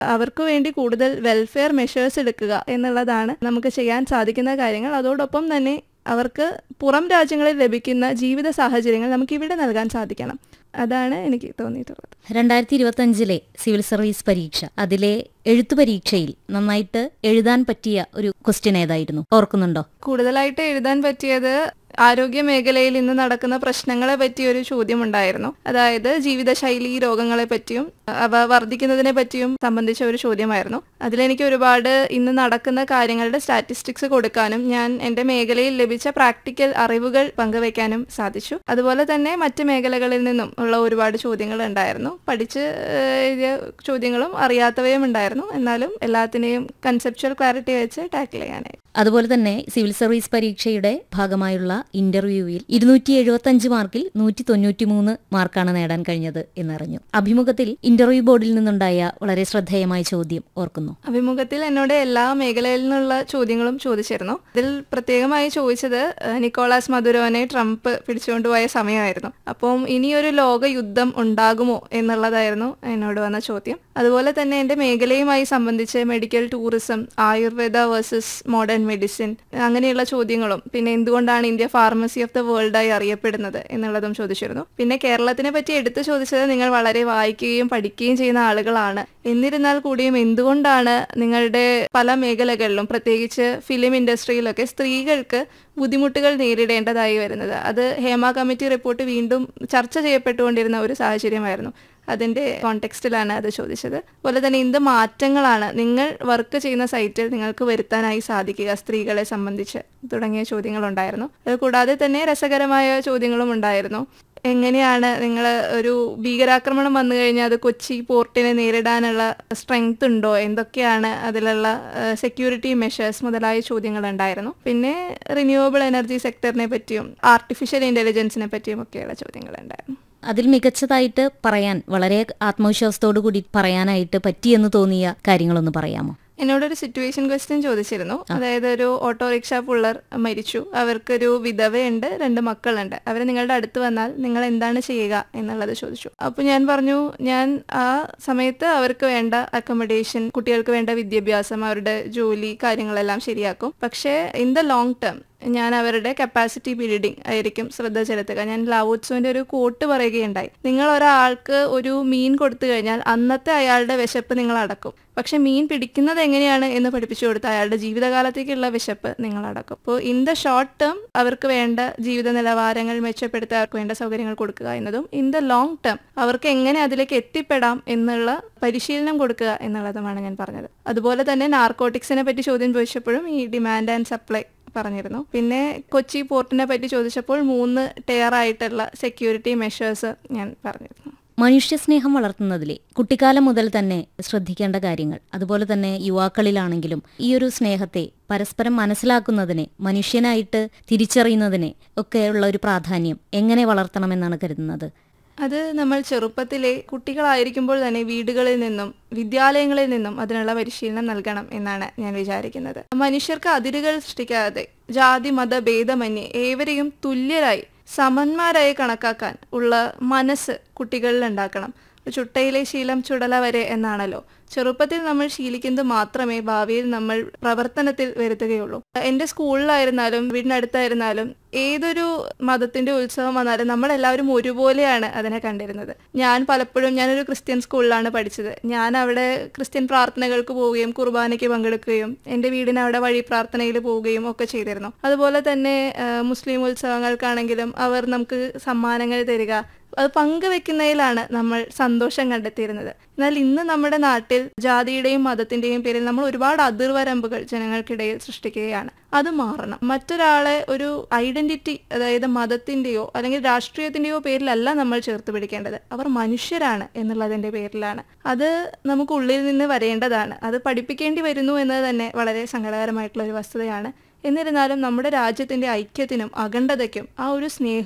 അവർക്ക് വേണ്ടി കൂടുതൽ വെൽഫെയർ മെഷേഴ്സ് എടുക്കുക എന്നുള്ളതാണ് നമുക്ക് ചെയ്യാൻ സാധിക്കുന്ന കാര്യങ്ങൾ അതോടൊപ്പം തന്നെ അവർക്ക് പുറം രാജ്യങ്ങളിൽ ലഭിക്കുന്ന ജീവിത സാഹചര്യങ്ങൾ നമുക്ക് ഇവിടെ നൽകാൻ സാധിക്കണം അതാണ് എനിക്ക് തോന്നിയിട്ടുള്ളത് രണ്ടായിരത്തി ഇരുപത്തഞ്ചിലെ സിവിൽ സർവീസ് പരീക്ഷ അതിലെ എഴുത്തു പരീക്ഷയിൽ നന്നായിട്ട് എഴുതാൻ പറ്റിയ ഒരു ക്വസ്റ്റ്യൻ ഏതായിരുന്നു ഓർക്കുന്നുണ്ടോ കൂടുതലായിട്ട് എഴുതാൻ പറ്റിയത് ആരോഗ്യ മേഖലയിൽ ഇന്ന് നടക്കുന്ന പ്രശ്നങ്ങളെ പറ്റി ഒരു ചോദ്യം ഉണ്ടായിരുന്നു അതായത് ജീവിതശൈലി രോഗങ്ങളെ പറ്റിയും അവ വർദ്ധിക്കുന്നതിനെ പറ്റിയും സംബന്ധിച്ച ഒരു ചോദ്യമായിരുന്നു അതിലെനിക്ക് ഒരുപാട് ഇന്ന് നടക്കുന്ന കാര്യങ്ങളുടെ സ്റ്റാറ്റിസ്റ്റിക്സ് കൊടുക്കാനും ഞാൻ എൻ്റെ മേഖലയിൽ ലഭിച്ച പ്രാക്ടിക്കൽ അറിവുകൾ പങ്കുവയ്ക്കാനും സാധിച്ചു അതുപോലെ തന്നെ മറ്റ് മേഖലകളിൽ നിന്നും ഉള്ള ഒരുപാട് ചോദ്യങ്ങൾ ഉണ്ടായിരുന്നു പഠിച്ച് ഏഹ്, എഴുതിയ ചോദ്യങ്ങളും അറിയാത്തവയും ഉണ്ടായിരുന്നു എന്നാലും എല്ലാത്തിനെയും കൺസെപ്ച്വൽ ക്ലാരിറ്റി വെച്ച് ടാക്കിൾ ചെയ്യാനായി അതുപോലെ തന്നെ സിവിൽ സർവീസ് പരീക്ഷയുടെ ഭാഗമായുള്ള ഇന്റർവ്യൂവിൽ ഇരുന്നൂറ്റി എഴുപത്തി അഞ്ച് മാർക്കിൽ നൂറ്റി തൊണ്ണൂറ്റി മൂന്ന് മാർക്കാണ് നേടാൻ കഴിഞ്ഞത് എന്നറിഞ്ഞു അഭിമുഖത്തിൽ ഇന്റർവ്യൂ ബോർഡിൽ നിന്നുണ്ടായ വളരെ ശ്രദ്ധേയമായ ചോദ്യം ഓർക്കുന്നു അഭിമുഖത്തിൽ എന്നോട് എല്ലാ മേഖലയിൽ നിന്നുള്ള ചോദ്യങ്ങളും ചോദിച്ചിരുന്നു ഇതിൽ പ്രത്യേകമായി ചോദിച്ചത് ഏഹ്, നിക്കോളാസ് മധുരോനെ ട്രംപ് പിടിച്ചുകൊണ്ടുപോയ സമയമായിരുന്നു അപ്പം ഇനിയൊരു ലോക യുദ്ധം ഉണ്ടാകുമോ എന്നുള്ളതായിരുന്നു എന്നോട് വന്ന ചോദ്യം അതുപോലെ തന്നെ എൻ്റെ മേഖലയുമായി സംബന്ധിച്ച് medical tourism Ayurveda versus modern medicine അങ്ങനെയുള്ള ചോദ്യങ്ങളും പിന്നെ എന്തുകൊണ്ടാണ് ഇന്ത്യ ഫാർമസി ഓഫ് ദ വേൾഡായി അറിയപ്പെടുന്നത് എന്നുള്ളതും ചോദിച്ചിരുന്നു പിന്നെ കേരളത്തിനെ പറ്റി എടുത്തു ചോദിച്ചത് നിങ്ങൾ വളരെ വായിക്കുകയും പഠിക്കുകയും ചെയ്യുന്ന ആളുകളാണ് എന്നിരുന്നാൽ കൂടിയും എന്തുകൊണ്ടാണ് നിങ്ങളുടെ പല മേഖലകളിലും പ്രത്യേകിച്ച് ഫിലിം ഇൻഡസ്ട്രിയിലൊക്കെ സ്ത്രീകൾക്ക് ബുദ്ധിമുട്ടുകൾ നേരിടേണ്ടതായി വരുന്നത് അത് ഹേമ കമ്മിറ്റി റിപ്പോർട്ട് വീണ്ടും ചർച്ച ചെയ്യപ്പെട്ടുകൊണ്ടിരുന്ന ഒരു സാഹചര്യമായിരുന്നു അതിന്റെ കോണ്ടെക്സ്റ്റിലാണ് അത് ചോദിച്ചത് അതുപോലെ തന്നെ എന്ത് മാറ്റങ്ങളാണ് നിങ്ങൾ വർക്ക് ചെയ്യുന്ന സൈറ്റിൽ നിങ്ങൾക്ക് വരുത്താനായി സാധിക്കുക സ്ത്രീകളെ സംബന്ധിച്ച് തുടങ്ങിയ ചോദ്യങ്ങളുണ്ടായിരുന്നു അത് കൂടാതെ തന്നെ രസകരമായ ചോദ്യങ്ങളും ഉണ്ടായിരുന്നു എങ്ങനെയാണ് നിങ്ങൾ ഒരു ഭീകരാക്രമണം വന്നു കഴിഞ്ഞാൽ അത് കൊച്ചി പോർട്ടിനെ നേരിടാനുള്ള സ്ട്രെങ്ത് ഉണ്ടോ എന്തൊക്കെയാണ് അതിലുള്ള സെക്യൂരിറ്റി മെഷേഴ്സ് മുതലായ ചോദ്യങ്ങൾ ഉണ്ടായിരുന്നു പിന്നെ റിന്യൂവബിൾ എനർജി സെക്ടറിനെ പറ്റിയും ആർട്ടിഫിഷ്യൽ ഇന്റലിജൻസിനെ പറ്റിയും ഒക്കെയുള്ള ചോദ്യങ്ങൾ ഉണ്ടായിരുന്നു അതിൽ മികച്ചതായിട്ട് പറയാൻ വളരെ ആത്മവിശ്വാസത്തോടു കൂടി പറയാനായിട്ട് പറ്റിയെന്ന് തോന്നിയ കാര്യങ്ങളൊന്ന് പറയാമോ എന്നോടൊരു സിറ്റുവേഷൻ ക്വസ്റ്റ്യൻ ചോദിച്ചിരുന്നു അതായത് ഒരു ഓട്ടോറിക്ഷ പുള്ളർ മരിച്ചു അവർക്കൊരു വിധവയുണ്ട് രണ്ട് മക്കളുണ്ട് അവർ നിങ്ങളുടെ അടുത്ത് വന്നാൽ നിങ്ങൾ എന്താണ് ചെയ്യുക എന്നുള്ളത് ചോദിച്ചു അപ്പോൾ ഞാൻ പറഞ്ഞു ഞാൻ ആ സമയത്ത് അവർക്ക് വേണ്ട അക്കോമഡേഷൻ കുട്ടികൾക്ക് വേണ്ട വിദ്യാഭ്യാസം അവരുടെ ജോലി കാര്യങ്ങളെല്ലാം ശരിയാക്കും പക്ഷേ ഇൻ ദ ലോങ് ടേം ഞാൻ അവരുടെ കപ്പാസിറ്റി ബിൽഡിംഗ് ആയിരിക്കും ശ്രദ്ധ ചെലുത്തുക ഞാൻ ലാവോത്സവന്റെ ഒരു കോട്ട് പറയുകയുണ്ടായി നിങ്ങൾ ഒരാൾക്ക് ഒരു മീൻ കൊടുത്തു കഴിഞ്ഞാൽ അന്നത്തെ അയാളുടെ വിശപ്പ് നിങ്ങൾ അടക്കും പക്ഷെ മീൻ പിടിക്കുന്നത് എങ്ങനെയാണ് എന്ന് പഠിപ്പിച്ചു കൊടുത്ത അയാളുടെ ജീവിതകാലത്തേക്കുള്ള വിശപ്പ് നിങ്ങൾ അടക്കും അപ്പോൾ ഇൻ ദ ഷോർട്ട് ടേം അവർക്ക് വേണ്ട ജീവിത നിലവാരങ്ങൾ മെച്ചപ്പെടുത്തുക അവർക്ക് വേണ്ട സൗകര്യങ്ങൾ കൊടുക്കുക എന്നതും ഇൻ ദ ലോങ് ടേം അവർക്ക് എങ്ങനെ അതിലേക്ക് എത്തിപ്പെടാം എന്നുള്ള പരിശീലനം കൊടുക്കുക എന്നുള്ളതുമാണ് ഞാൻ പറഞ്ഞത് അതുപോലെ തന്നെ നാർക്കോട്ടിക്സിനെ പറ്റി ചോദ്യം ചോദിച്ചപ്പോഴും ഈ ഡിമാൻഡ് ആൻഡ് സപ്ലൈ പറഞ്ഞിരുന്നു പിന്നെ കൊച്ചി പോർട്ടിനെ പറ്റി ചോദിച്ചപ്പോൾ മൂന്ന് ടയർ ആയിട്ടുള്ള സെക്യൂരിറ്റി മെഷേഴ്സ് ഞാൻ പറഞ്ഞിരുന്നു മനുഷ്യസ്നേഹം വളർത്തുന്നതിലെ കുട്ടിക്കാലം മുതൽ തന്നെ ശ്രദ്ധിക്കേണ്ട കാര്യങ്ങൾ അതുപോലെ തന്നെ യുവാക്കളിലാണെങ്കിലും ഈ ഒരു സ്നേഹത്തെ പരസ്പരം മനസ്സിലാക്കുന്നതിനെ മനുഷ്യനായിട്ട് തിരിച്ചറിയുന്നതിനെ ഒക്കെയുള്ള ഒരു പ്രാധാന്യം എങ്ങനെ വളർത്തണമെന്നാണ് കരുതുന്നത് അത് നമ്മൾ ചെറുപ്പത്തിലെ കുട്ടികളായിരിക്കുമ്പോൾ തന്നെ വീടുകളിൽ നിന്നും വിദ്യാലയങ്ങളിൽ നിന്നും അതിനുള്ള പരിശീലനം നൽകണം എന്നാണ് ഞാൻ വിചാരിക്കുന്നത് മനുഷ്യർക്ക് അതിരുകൾ സൃഷ്ടിക്കാതെ ജാതി മത ഭേദമന്യേ ഏവരെയും തുല്യരായി സമന്മാരായി കണക്കാക്കാൻ ഉള്ള മനസ്സ് കുട്ടികളിൽ ഉണ്ടാക്കണം ചുട്ടയിലെ ശീലം ചുടല വരെ എന്നാണല്ലോ ചെറുപ്പത്തിൽ നമ്മൾ ശീലിക്കുന്നത് മാത്രമേ ഭാവിയിൽ നമ്മൾ പ്രവർത്തനത്തിൽ വരുത്തുകയുള്ളൂ എൻ്റെ സ്കൂളിലായിരുന്നാലും വീടിനടുത്തായിരുന്നാലും ഏതൊരു മതത്തിന്റെ ഉത്സവം വന്നാലും നമ്മളെല്ലാവരും ഒരുപോലെയാണ് അതിനെ കണ്ടിരുന്നത് ഞാൻ പലപ്പോഴും ഞാനൊരു ക്രിസ്ത്യൻ സ്കൂളിലാണ് പഠിച്ചത് ഞാൻ അവിടെ ക്രിസ്ത്യൻ പ്രാർത്ഥനകൾക്ക് പോവുകയും കുർബാനയ്ക്ക് പങ്കെടുക്കുകയും എൻ്റെ വീടിന് അവിടെ വഴി പ്രാർത്ഥനയിൽ പോവുകയും ഒക്കെ ചെയ്തിരുന്നു അതുപോലെ തന്നെ ആ, മുസ്ലിം ഉത്സവങ്ങൾക്കാണെങ്കിലും അവർ നമുക്ക് സമ്മാനങ്ങൾ തരിക അത് പങ്കുവെക്കുന്നതിലാണ് നമ്മൾ സന്തോഷം കണ്ടെത്തിയിരുന്നത് എന്നാൽ ഇന്ന് നമ്മുടെ നാട്ടിൽ ജാതിയുടെയും മതത്തിന്റെയും പേരിൽ നമ്മൾ ഒരുപാട് അതിർവരമ്പുകൾ ജനങ്ങൾക്കിടയിൽ സൃഷ്ടിക്കുകയാണ് അത് മാറണം മറ്റൊരാളെ ഒരു ഐഡന്റിറ്റി അതായത് മതത്തിന്റെയോ അല്ലെങ്കിൽ രാഷ്ട്രീയത്തിന്റെയോ പേരിലല്ല നമ്മൾ ചേർത്ത് പിടിക്കേണ്ടത് അവർ മനുഷ്യരാണ് എന്നുള്ളതിന്റെ പേരിലാണ് അത് നമുക്ക് ഉള്ളിൽ നിന്ന് വരേണ്ടതാണ് അത് പഠിപ്പിക്കേണ്ടി വരുന്നു എന്നത് തന്നെ വളരെ സങ്കടകരമായിട്ടുള്ള ഒരു വസ്തുതയാണ് എന്നിരുന്നാലും നമ്മുടെ രാജ്യത്തിന്റെ ഐക്യത്തിനും അഖണ്ഡതയ്ക്കും ആ ഒരു സ്നേഹവും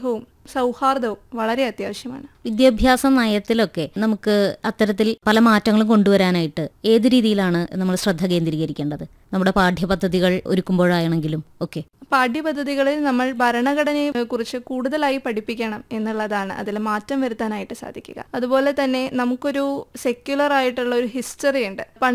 സൗഹാർദ്ദവും വളരെ അത്യാവശ്യമാണ് വിദ്യാഭ്യാസ നയത്തിലൊക്കെ നമുക്ക് അത്തരത്തിൽ പല മാറ്റങ്ങളും കൊണ്ടുവരാനായിട്ട് ഏത് രീതിയിലാണ് നമ്മൾ ശ്രദ്ധ കേന്ദ്രീകരിക്കേണ്ടത് നമ്മുടെ പാഠ്യപദ്ധതികൾ ഒരുക്കുമ്പോഴാണെങ്കിലും ഒക്കെ പാഠ്യപദ്ധതികളിൽ നമ്മൾ ഭരണഘടനയെ കുറിച്ച് കൂടുതലായി പഠിപ്പിക്കണം എന്നുള്ളതാണ് അതിൽ മാറ്റം വരുത്താനായിട്ട് സാധിക്കുക അതുപോലെ തന്നെ നമുക്കൊരു സെക്യുലർ ആയിട്ടുള്ള ഒരു ഹിസ്റ്ററി ഉണ്ട് പണ്ട്